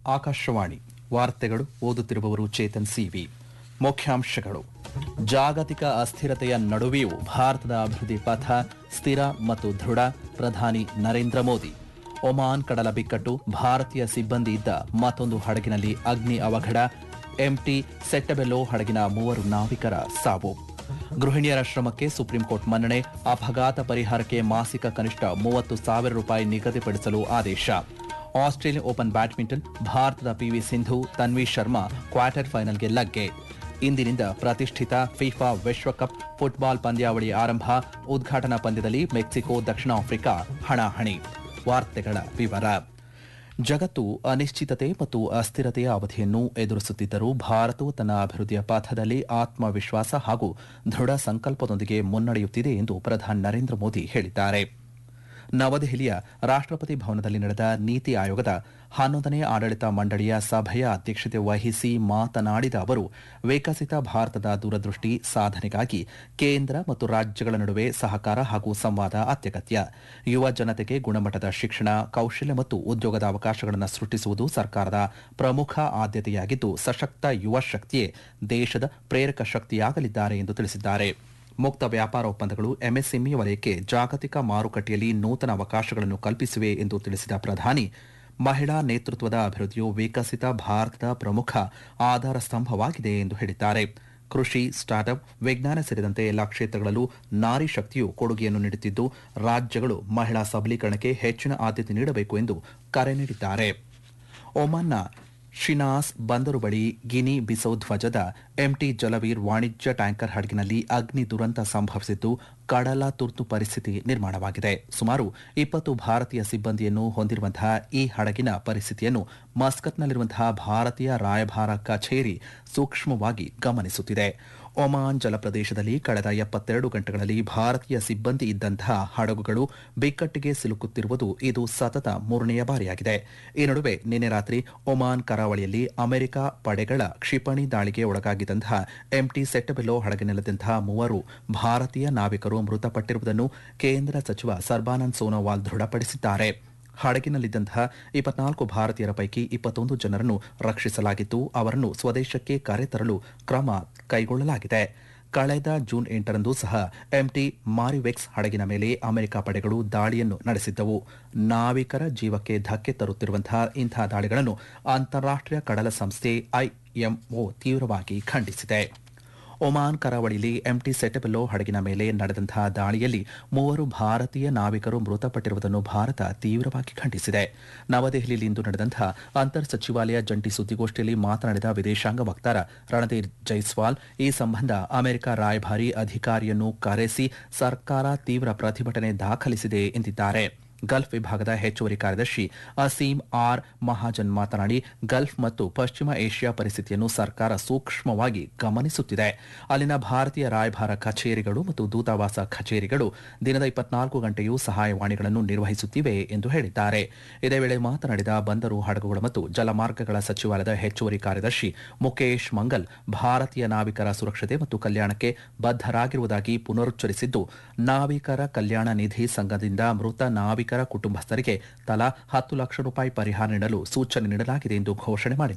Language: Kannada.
ಆಕಾಶವಾಣಿ ವಾರ್ತೆಗಳು ಓದುತ್ತಿರುವವರು ಚೇತನ್ ಸಿವಿ ಮುಖ್ಯಾಂಶಗಳು ಜಾಗತಿಕ ಅಸ್ಥಿರತೆಯ ನಡುವೆಯೂ ಭಾರತದ ಅಭಿವೃದ್ಧಿ ಪಥ ಸ್ಥಿರ ಮತ್ತು ದೃಢ ಪ್ರಧಾನಿ ನರೇಂದ್ರ ಮೋದಿ ಒಮಾನ್ ಕಡಲ ಬಿಕ್ಕಟ್ಟು ಭಾರತೀಯ ಸಿಬ್ಬಂದಿ ಇದ್ದ ಮತ್ತೊಂದು ಹಡಗಿನಲ್ಲಿ ಅಗ್ನಿ ಅವಘಡ ಎಂಟಿ ಸೆಟ್ಟಬೆಲ್ಲೋ ಹಡಗಿನ ಮೂವರು ನಾವಿಕರ ಸಾವು ಗೃಹಿಣಿಯರ ಶ್ರಮಕ್ಕೆ ಸುಪ್ರೀಂ ಕೋರ್ಟ್ ಮನ್ನಣೆ ಅಪಘಾತ ಪರಿಹಾರಕ್ಕೆ ಮಾಸಿಕ ಕನಿಷ್ಠ ಮೂವತ್ತು ಸಾವಿರ ರೂಪಾಯಿ ನಿಗದಿಪಡಿಸಲು ಆದೇಶ ಆಸ್ಟ್ರೇಲಿಯನ್ ಓಪನ್ ಬ್ಯಾಡ್ಮಿಂಟನ್ ಭಾರತದ ಪಿವಿ ಸಿಂಧು ತನ್ವಿ ಶರ್ಮಾ ಕ್ವಾರ್ಟರ್ ಫೈನಲ್ಗೆ ಲಗ್ಗೆ ಇಂದಿನಿಂದ ಪ್ರತಿಷ್ಠಿತ ಫಿಫಾ ವಿಶ್ವಕಪ್ ಫುಟ್ಬಾಲ್ ಪಂದ್ಯಾವಳಿ ಆರಂಭ ಉದ್ಘಾಟನಾ ಪಂದ್ಯದಲ್ಲಿ ಮೆಕ್ಸಿಕೋ ದಕ್ಷಿಣ ಆಫ್ರಿಕಾ ಹಣಾಹಣಿ ವಾರ್ತೆಗಳ ವಿವರ ಜಗತ್ತು ಅನಿಶ್ಚಿತತೆ ಮತ್ತು ಅಸ್ಥಿರತೆಯ ಅವಧಿಯನ್ನು ಎದುರಿಸುತ್ತಿದ್ದರೂ ಭಾರತವು ತನ್ನ ಅಭಿವೃದ್ಧಿಯ ಪಥದಲ್ಲಿ ಆತ್ಮವಿಶ್ವಾಸ ಹಾಗೂ ದೃಢ ಸಂಕಲ್ಪದೊಂದಿಗೆ ಮುನ್ನಡೆಯುತ್ತಿದೆ ಎಂದು ಪ್ರಧಾನಿ ನರೇಂದ್ರ ಮೋದಿ ಹೇಳಿದ್ದಾರೆ ನವದೆಹಲಿಯ ರಾಷ್ಟ್ರಪತಿ ಭವನದಲ್ಲಿ ನಡೆದ ನೀತಿ ಆಯೋಗದ ಹನ್ನೊಂದನೇ ಆಡಳಿತ ಮಂಡಳಿಯ ಸಭೆಯ ಅಧ್ಯಕ್ಷತೆ ವಹಿಸಿ ಮಾತನಾಡಿದ ಅವರು ವಿಕಸಿತ ಭಾರತದ ದೂರದೃಷ್ಟಿ ಸಾಧನೆಗಾಗಿ ಕೇಂದ್ರ ಮತ್ತು ರಾಜ್ಯಗಳ ನಡುವೆ ಸಹಕಾರ ಹಾಗೂ ಸಂವಾದ ಅತ್ಯಗತ್ಯ ಯುವ ಜನತೆಗೆ ಗುಣಮಟ್ಟದ ಶಿಕ್ಷಣ ಕೌಶಲ್ಯ ಮತ್ತು ಉದ್ಯೋಗದ ಅವಕಾಶಗಳನ್ನು ಸೃಷ್ಟಿಸುವುದು ಸರ್ಕಾರದ ಪ್ರಮುಖ ಆದ್ಯತೆಯಾಗಿದ್ದು ಸಶಕ್ತ ಯುವ ಶಕ್ತಿಯೇ ದೇಶದ ಪ್ರೇರಕ ಶಕ್ತಿಯಾಗಲಿದ್ದಾರೆ ಎಂದು ತಿಳಿಸಿದ್ದಾರೆ ಮುಕ್ತ ವ್ಯಾಪಾರ ಒಪ್ಪಂದಗಳು ಎಂಎಸ್ಎಂಇ ವಲಯಕ್ಕೆ ಜಾಗತಿಕ ಮಾರುಕಟ್ಟೆಯಲ್ಲಿ ನೂತನ ಅವಕಾಶಗಳನ್ನು ಕಲ್ಪಿಸಿವೆ ಎಂದು ತಿಳಿಸಿದ ಪ್ರಧಾನಿ ಮಹಿಳಾ ನೇತೃತ್ವದ ಅಭಿವೃದ್ಧಿಯು ವಿಕಸಿತ ಭಾರತದ ಪ್ರಮುಖ ಆಧಾರ ಸ್ತಂಭವಾಗಿದೆ ಎಂದು ಹೇಳಿದ್ದಾರೆ ಕೃಷಿ ಸ್ಟಾರ್ಟ್ಅಪ್ ವಿಜ್ಞಾನ ಸೇರಿದಂತೆ ಎಲ್ಲಾ ಕ್ಷೇತ್ರಗಳಲ್ಲೂ ನಾರಿ ಶಕ್ತಿಯು ಕೊಡುಗೆಯನ್ನು ನೀಡುತ್ತಿದ್ದು ರಾಜ್ಯಗಳು ಮಹಿಳಾ ಸಬಲೀಕರಣಕ್ಕೆ ಹೆಚ್ಚಿನ ಆದ್ಯತೆ ನೀಡಬೇಕು ಎಂದು ಕರೆ ನೀಡಿದ್ದಾರೆ ಒಮಾನ್ನ ಶಿನಾಸ್ ಬಂದರು ಬಳಿ ಗಿನಿ ಬಿಸೌ ಧ್ವಜದ ಎಂಟಿ ಜಲವೀರ್ ವಾಣಿಜ್ಯ ಟ್ಯಾಂಕರ್ ಹಡಗಿನಲ್ಲಿ ಅಗ್ನಿ ದುರಂತ ಸಂಭವಿಸಿದ್ದು ಕಡಲ ತುರ್ತು ಪರಿಸ್ಥಿತಿ ನಿರ್ಮಾಣವಾಗಿದೆ ಸುಮಾರು ಇಪ್ಪತ್ತು ಭಾರತೀಯ ಸಿಬ್ಬಂದಿಯನ್ನು ಹೊಂದಿರುವಂತಹ ಈ ಹಡಗಿನ ಪರಿಸ್ಥಿತಿಯನ್ನು ಮಸ್ಕತ್ನಲ್ಲಿರುವಂತಹ ಭಾರತೀಯ ರಾಯಭಾರ ಕಚೇರಿ ಸೂಕ್ಷ್ಮವಾಗಿ ಗಮನಿಸುತ್ತಿದೆ ಒಮಾನ್ ಜಲಪ್ರದೇಶದಲ್ಲಿ ಕಳೆದ ಎಪ್ಪತ್ತೆರಡು ಗಂಟೆಗಳಲ್ಲಿ ಭಾರತೀಯ ಸಿಬ್ಬಂದಿ ಇದ್ದಂತಹ ಹಡಗುಗಳು ಬಿಕ್ಕಟ್ಟಿಗೆ ಸಿಲುಕುತ್ತಿರುವುದು ಇದು ಸತತ ಮೂರನೆಯ ಬಾರಿಯಾಗಿದೆ ಈ ನಡುವೆ ನಿನ್ನೆ ರಾತ್ರಿ ಒಮಾನ್ ಕರಾವಳಿಯಲ್ಲಿ ಅಮೆರಿಕ ಪಡೆಗಳ ಕ್ಷಿಪಣಿ ದಾಳಿಗೆ ಒಳಗಾಗಿದ್ದಂತಹ ಎಂಟಿ ಸೆಟ್ಟಬೆಲ್ಲೋ ಹಡಗಿನಲ್ಲಿದ್ದಂತಹ ಮೂವರು ಭಾರತೀಯ ನಾವಿಕರು ಮೃತಪಟ್ಟಿರುವುದನ್ನು ಕೇಂದ್ರ ಸಚಿವ ಸರ್ಬಾನಂದ್ ಸೋನೋವಾಲ್ ದೃಢಪಡಿಸಿದ್ದಾರೆ ಹಡಗಿನಲ್ಲಿದ್ದಂತಹ ಇಪ್ಪತ್ನಾಲ್ಕು ಭಾರತೀಯರ ಪೈಕಿ ಇಪ್ಪತ್ತೊಂದು ಜನರನ್ನು ರಕ್ಷಿಸಲಾಗಿದ್ದು ಅವರನ್ನು ಸ್ವದೇಶಕ್ಕೆ ಕರೆತರಲು ಕ್ರಮ ಕೈಗೊಳ್ಳಲಾಗಿದೆ ಕಳೆದ ಜೂನ್ ಎಂಟರಂದು ಸಹ ಎಂಟಿ ಮಾರಿವೆಕ್ಸ್ ಹಡಗಿನ ಮೇಲೆ ಅಮೆರಿಕ ಪಡೆಗಳು ದಾಳಿಯನ್ನು ನಡೆಸಿದ್ದವು ನಾವಿಕರ ಜೀವಕ್ಕೆ ಧಕ್ಕೆ ತರುತ್ತಿರುವಂತಹ ಇಂತಹ ದಾಳಿಗಳನ್ನು ಅಂತಾರಾಷ್ಟೀಯ ಕಡಲ ಸಂಸ್ಥೆ ಐಎಂಒ ತೀವ್ರವಾಗಿ ಖಂಡಿಸಿದೆ ಒಮಾನ್ ಕರಾವಳಿಯಲ್ಲಿ ಎಂಟಿ ಸೆಟಬೆಲ್ಲೋ ಹಡಗಿನ ಮೇಲೆ ನಡೆದಂತಹ ದಾಳಿಯಲ್ಲಿ ಮೂವರು ಭಾರತೀಯ ನಾವಿಕರು ಮೃತಪಟ್ಟಿರುವುದನ್ನು ಭಾರತ ತೀವ್ರವಾಗಿ ಖಂಡಿಸಿದೆ ನವದೆಹಲಿಯಲ್ಲಿಂದು ನಡೆದಂತಹ ಅಂತರ್ ಸಚಿವಾಲಯ ಜಂಟಿ ಸುದ್ದಿಗೋಷ್ಠಿಯಲ್ಲಿ ಮಾತನಾಡಿದ ವಿದೇಶಾಂಗ ವಕ್ತಾರ ರಣಧೀರ್ ಜೈಸ್ವಾಲ್ ಈ ಸಂಬಂಧ ಅಮೆರಿಕ ರಾಯಭಾರಿ ಅಧಿಕಾರಿಯನ್ನು ಕರೆಸಿ ಸರ್ಕಾರ ತೀವ್ರ ಪ್ರತಿಭಟನೆ ದಾಖಲಿಸಿದೆ ಎಂದಿದ್ದಾರೆ ಗಲ್ಫ್ ವಿಭಾಗದ ಹೆಚ್ಚುವರಿ ಕಾರ್ಯದರ್ಶಿ ಅಸೀಂ ಆರ್ ಮಹಾಜನ್ ಮಾತನಾಡಿ ಗಲ್ಫ್ ಮತ್ತು ಪಶ್ಚಿಮ ಏಷ್ಯಾ ಪರಿಸ್ಥಿತಿಯನ್ನು ಸರ್ಕಾರ ಸೂಕ್ಷ್ಮವಾಗಿ ಗಮನಿಸುತ್ತಿದೆ ಅಲ್ಲಿನ ಭಾರತೀಯ ರಾಯಭಾರ ಕಚೇರಿಗಳು ಮತ್ತು ದೂತಾವಾಸ ಕಚೇರಿಗಳು ದಿನದ ಇಪ್ಪತ್ನಾಲ್ಕು ಗಂಟೆಯೂ ಸಹಾಯವಾಣಿಗಳನ್ನು ನಿರ್ವಹಿಸುತ್ತಿವೆ ಎಂದು ಹೇಳಿದ್ದಾರೆ ಇದೇ ವೇಳೆ ಮಾತನಾಡಿದ ಬಂದರು ಹಡಗುಗಳು ಮತ್ತು ಜಲಮಾರ್ಗಗಳ ಸಚಿವಾಲಯದ ಹೆಚ್ಚುವರಿ ಕಾರ್ಯದರ್ಶಿ ಮುಕೇಶ್ ಮಂಗಲ್ ಭಾರತೀಯ ನಾವಿಕರ ಸುರಕ್ಷತೆ ಮತ್ತು ಕಲ್ಯಾಣಕ್ಕೆ ಬದ್ಧರಾಗಿರುವುದಾಗಿ ಪುನರುಚ್ಚರಿಸಿದ್ದು ನಾವಿಕರ ಕಲ್ಯಾಣ ನಿಧಿ ಸಂಘದಿಂದ ಮೃತ ನಾವಿಕ ಕುಟುಂಬಸ್ಥರಿಗೆ ತಲಾ ಹತ್ತು ಲಕ್ಷ ರೂಪಾಯಿ ಪರಿಹಾರ ನೀಡಲು ಸೂಚನೆ ನೀಡಲಾಗಿದೆ ಎಂದು ಘೋಷಣೆ ಮಾಡಿದ್ದಾರೆ